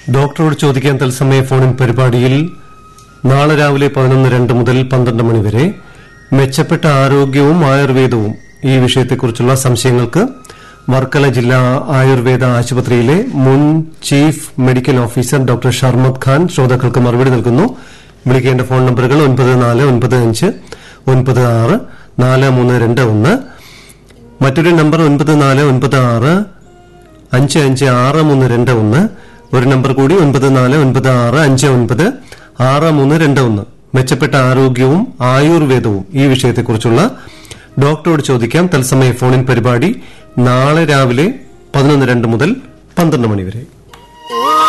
ഡോക്ടറോട് ചോദിക്കാൻ തത്സമയ ഫോണിൻ പരിപാടിയിൽ നാളെ രാവിലെ പതിനൊന്ന് രണ്ട് മുതൽ പന്ത്രണ്ട് മണിവരെ മെച്ചപ്പെട്ട ആരോഗ്യവും ആയുർവേദവും ഈ വിഷയത്തെക്കുറിച്ചുള്ള സംശയങ്ങൾക്ക് വർക്കല ജില്ലാ ആയുർവേദ ആശുപത്രിയിലെ മുൻ chief medical officer doctor Sharmad Khan ശ്രോതാക്കൾക്ക് മറുപടി നൽകുന്നു വിളിക്കേണ്ട ഫോൺ നമ്പറുകൾ ഒൻപത് നാല് ഒൻപത് അഞ്ച് ഒൻപത് ആറ് നാല് മൂന്ന് രണ്ട് ഒന്ന് മറ്റൊരു നമ്പർ ഒൻപത് നാല് ഒൻപത് ആറ് അഞ്ച് അഞ്ച് ആറ് മൂന്ന് രണ്ട് ഒന്ന് ഒരു നമ്പർ കൂടി ഒൻപത് നാല് ഒൻപത് ആറ് അഞ്ച് ഒൻപത് ആറ് മൂന്ന് രണ്ട് ഒന്ന് മെച്ചപ്പെട്ട ആരോഗ്യവും ആയുർവേദവും ഈ വിഷയത്തെക്കുറിച്ചുള്ള ഡോക്ടറോട് ചോദിക്കാം തത്സമയ ഫോണിൻ പരിപാടി നാളെ രാവിലെ പതിനൊന്ന് രണ്ട് മുതൽ പന്ത്രണ്ട് മണിവരെ